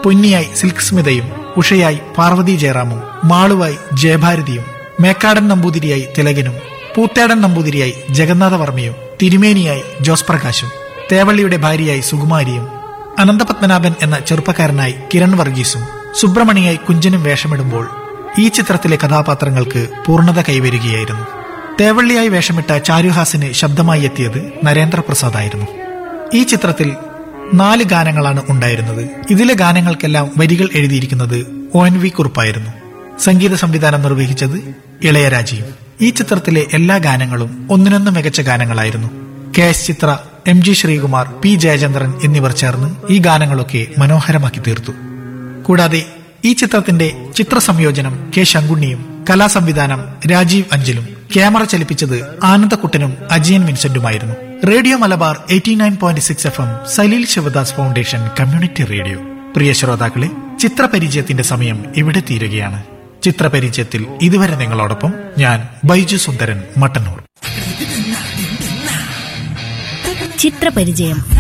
പൊന്നിയായി സിൽക്ക് സ്മിതയും ഉഷയായി പാർവതി ജയറാമും മാളുവായി ജയഭാരതിയും മേക്കാടൻ നമ്പൂതിരിയായി തിലകനും പൂത്തേടൻ നമ്പൂതിരിയായി ജഗന്നാഥവർമ്മയും തിരുമേനിയായി ജോസ് പ്രകാശും തേവള്ളിയുടെ ഭാര്യയായി സുകുമാരിയും അനന്തപത്മനാഭൻ എന്ന ചെറുപ്പക്കാരനായി കിരൺ വർഗീസും സുബ്രഹ്മണിയായി കുഞ്ചനും വേഷമിടുമ്പോൾ ഈ ചിത്രത്തിലെ കഥാപാത്രങ്ങൾക്ക് പൂർണ്ണത കൈവരികയായിരുന്നു തേവള്ളിയായി വേഷമിട്ട ചാരുഹാസിന് ശബ്ദമായി എത്തിയത് നരേന്ദ്രപ്രസാദായിരുന്നു ഈ ചിത്രത്തിൽ നാല് ഗാനങ്ങളാണ് ഉണ്ടായിരുന്നത് ഇതിലെ ഗാനങ്ങൾക്കെല്ലാം വരികൾ എഴുതിയിരിക്കുന്നത് ഒ എൻ വി കുറുപ്പായിരുന്നു സംഗീത സംവിധാനം നിർവഹിച്ചത് ഇളയരാജയും ഈ ചിത്രത്തിലെ എല്ലാ ഗാനങ്ങളും ഒന്നിനൊന്ന് മികച്ച ഗാനങ്ങളായിരുന്നു K S Chithra M G Sreekumar P Jayachandran എന്നിവർ ചേർന്ന് ഈ ഗാനങ്ങളൊക്കെ മനോഹരമാക്കി തീർത്തു കൂടാതെ ഈ ചിത്രത്തിന്റെ ചിത്രസംയോജനം കെ ശങ്കുണ്ണിയും കലാസംവിധാനം രാജീവ് അഞ്ചലും ക്യാമറ ചലിപ്പിച്ചത് ആനന്ദക്കുട്ടനും അജയൻ വിൻസെന്റുമായിരുന്നു radio Malabar eighty nine point six F M Saleel Sivadas foundation community radio പ്രിയ ശ്രോതാക്കളെ ചിത്രപരിചയത്തിന്റെ സമയം ഇവിടെ തീരുകയാണ് ചിത്രപരിചയത്തിൽ ഇതുവരെ നിങ്ങളോടൊപ്പം ഞാൻ ബൈജു സുന്ദരൻ മട്ടന്നൂർ ചിത്രപരിചയം